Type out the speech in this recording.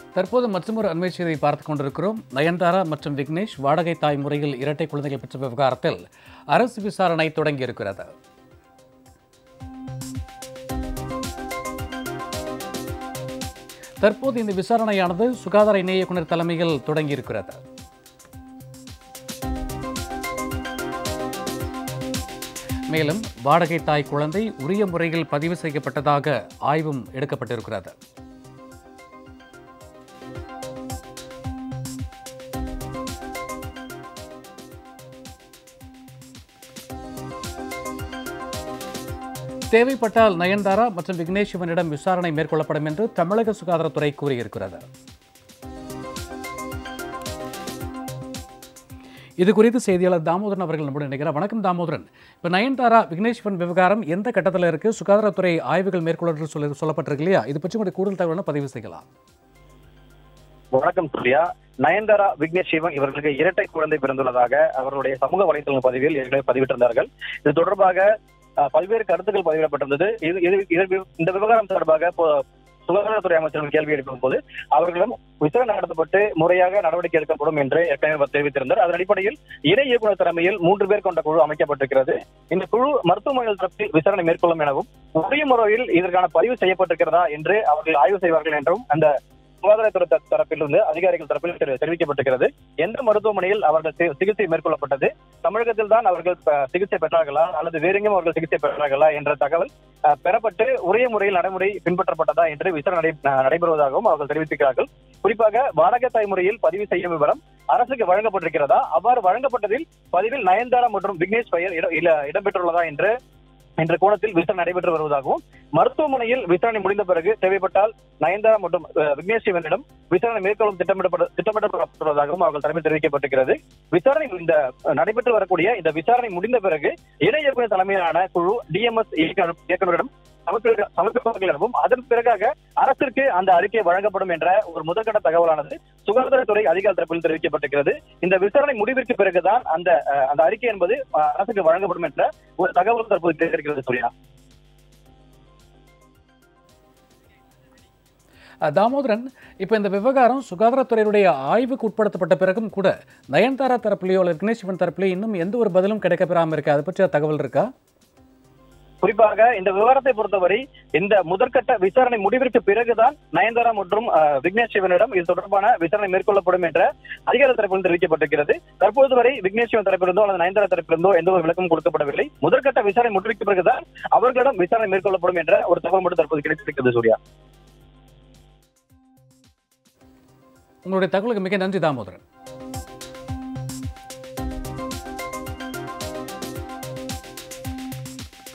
தற்போது மற்றொரு அண்மை செய்தியை பார்த்துக் கொண்டிருக்கிறோம் நயன்தாரா மற்றும் விக்னேஷ் வாடகை தாய் முறையில் இரட்டை குழந்தைகள் பெற்ற விவகாரத்தில் அரசு விசாரணை தொடங்கியிருக்கிறது தற்போது இந்த விசாரணையானது சுகாதார இணை இயக்குனர் தலைமையில் தொடங்கியிருக்கிறது மேலும் வாடகை தாய் குழந்தை உரிய முறையில் பதிவு செய்யப்பட்டதாக ஆய்வும் எடுக்கப்பட்டிருக்கிறது தேவைப்பட்டால் நயன்தாரா மற்றும் விக்னேஷ் சிவனிடம் விசாரணை மேற்கொள்ளப்படும் என்று தமிழக சுகாதாரத்துறை கூறியிருக்கிறது இது குறித்து செய்தியாளர் தாமோதரன் அவர்கள் நம்முடன் நினைக்கிறார் வணக்கம் தாமோதரன் இப்போ நயன்தாரா விக்னேஸ்வரன் விவகாரம் எந்த கட்டத்தில் இருக்கு சுகாதாரத்துறை ஆய்வுகள் மேற்கொள்ள சொல்லி சொல்லப்பட்டிருக்கு இல்லையா இது பற்றி உங்களுடைய கூடுதல் தகவலை பதிவு செய்யலாம் வணக்கம் சூர்யா நயன்தாரா விக்னேஷ் சிவன் இவர்களுக்கு இரட்டை குழந்தை பிறந்துள்ளதாக அவர்களுடைய சமூக வலைதள பதிவில் ஏற்கனவே பதிவிட்டிருந்தார்கள் இது தொடர்பாக அஹ், பல்வேறு கருத்துக்கள் பதிவிடப்பட்டிருந்தது இது இது- இது- இந்த விவகாரம் தொடர்பாக பொ- சுகாதாரத்துறை அமைச்சர்கள் கேள்வி எழுப்பும் போது அவர்களிடம் விசாரணை நடத்தப்பட்டு முறையாக நடவடிக்கை எடுக்கப்படும் என்று ஏற்கனவே அவர் தெரிவித்திருந்தார் அதன் அடிப்படையில் இணை இயக்குநர் தலைமையில் மூன்று பேர் கொண்ட குழு அமைக்கப்பட்டிருக்கிறது இந்த குழு மருத்துவமனைகள் தரப்பில் விசாரணை மேற்கொள்ளும் எனவும் உரிய முறையில் இதற்கான பதிவு செய்யப்பட்டிருக்கிறதா என்று அவர்கள் ஆய்வு செய்வார்கள் என்றும் அந்த சுகாதாரத்துறை த- தரப்பிலிருந்து அதிகாரிகள் தரப்பில் தெரி- தெரிவிக்கப்பட்டிருக்கிறது எந்த மருத்துவமனையில் அவர்கள் சி- சிகிச்சை மேற்கொள்ளப்பட்டது தமிழகத்தில் தான் அவர்கள் ப- சிகிச்சை பெற்றார்களா அல்லது வேற எங்கும் அவர்கள் சிகிச்சை பெற்றார்களா என்ற தகவல் அஹ், பெறப்பட்டு உரிய முறையில் நடைமுறை பின்பற்றப்பட்டதா என்று விசாரணை நடை- ந- நடைபெறுவதாகவும் அவர்கள் தெரிவித்திருக்கிறார்கள் குறிப்பாக வாடகை தாய் முறையில் பதிவு செய்யும் விவரம் அரசுக்கு வழங்கப்பட்டிருக்கிறதா அவ்வாறு வழங்கப்பட்டதில் பதிவில் நயன்தாரா மற்றும் விக்னேஷ் பெயர் இட- இல்ல- இடம்பெற்றுள்ளதா என்று என்ற கோணத்தில் விசாரணை நடைபெற்று வருவதாகவும் மருத்துவமனையில் விசாரணை முடிந்த பிறகு தேவைப்பட்டால் நயன்தாரா மற்றும் அஹ், விக்னேஷ் சிவனிடம் விசாரணை மேற்கொள்ளும் திட்டமிடப்பட திட்டமிடப்பட்டுள்ளதாகவும் அவர்கள் தரப்பில் தெரிவிக்கப்பட்டிருக்கிறது விசாரணை இந்த அஹ், நடைபெற்று வரக்கூடிய இந்த விசாரணை முடிந்த பிறகு இணை இயக்குநர் தலைமையிலான குழு டிஎம்எஸ் இயக்குநரிடம் சமர்ப்பிக்க- சமர்ப்பிப்பார்கள் எனவும் அதன் பிறகாக அரசிற்கு அந்த அறிக்கை வழங்கப்படும் என்ற ஒரு முதற்கட்ட தகவலானது சுகாதாரத்துறை அதிகாரி தரப்பில் தெரிவிக்கப்பட்டிருக்கிறது இந்த விசாரணை முடிவிற்கு பிறகுதான் அந்த அஹ், அந்த அறிக்கை என்பது அஹ், அரசுக்கு வழங்கப்படும் என்ற ஒரு தகவல் தற்போது கிடைக்கிறது சூர்யா அஹ், தாமோதரன் இப்போ இந்த விவகாரம் சுகாதாரத்துறையினுடைய ஆய்வுக்கு உட்படுத்தப்பட்ட பிறகும் கூட நயன்தாரா தரப்புலையோ அல்லது விக்னேஷ் சிவன் தரப்புலையோ இன்னும் எந்த ஒரு பதிலும் கிடைக்கப்பெறாமல் இருக்கு அதை பற்றிய தகவல் இருக்கா குறிப்பாக இந்த விவகாரத்தை பொறுத்தவரை இந்த முதற்கட்ட விசாரணை முடிவிற்கு பிறகுதான் நயன்தாரா மற்றும் அஹ், விக்னேஷ் சிவனிடம் இது தொடர்பான விசாரணை மேற்கொள்ளப்படும் என்ற அதிகார தரப்பில் தெரிவிக்கப்பட்டிருக்கிறது தற்போது வரை விக்னேஷ் சிவன் தரப்பிலிருந்தோ அல்லது நயன்தாரா தரப்பிலிருந்தோ எந்த ஒரு விளக்கம் கொடுக்கப்படவில்லை முதற்கட்ட விசாரணை முடிவிற்கு பிறகுதான் அவர்களிடம் விசாரணை மேற்கொள்ளப்படும் என்ற ஒரு தகவல் மட்டும் தற்போது கிடைத்திருக்கிறது சூர்யா உங்களுடைய தகவலுக்கு மிக நன்றி தாமோதரன்